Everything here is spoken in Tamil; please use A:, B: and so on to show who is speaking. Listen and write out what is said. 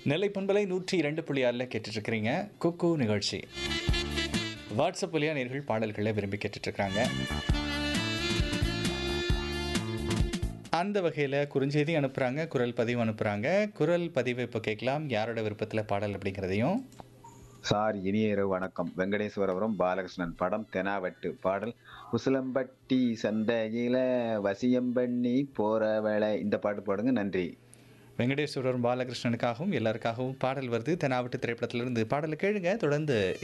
A: நெல்லை பண்பலை நூற்றி இரண்டு புள்ளி ஆறில் கேட்டுட்ருக்கிறீங்க குக்கு நிகழ்ச்சி வாட்ஸ்அப் வழியாக நேர்கள் பாடல்களை விரும்பி கேட்டுட்ருக்காங்க அந்த வகையில் குறுஞ்செய்தி அனுப்புகிறாங்க குரல் பதிவு அனுப்புகிறாங்க குரல் பதிவு இப்போ கேட்கலாம் யாரோட விருப்பத்தில் பாடல் அப்படிங்கிறதையும்
B: சார் இனிய இரவு வணக்கம் வெங்கடேஸ்வரபுரம் பாலகிருஷ்ணன் படம் தெனாவட்டு பாடல் உசிலம்பட்டி சந்தையில வசியம் பண்ணி போறவளை இந்த பாட்டு பாடுங்க நன்றி
A: வெங்கடேஸ்வரர் பாலகிருஷ்ணனுக்காகவும் எல்லாருக்காகவும் பாடல் வருது தெனாவட்டு திரைப்படத்திலிருந்து பாடலை கேளுங்க தொடர்ந்து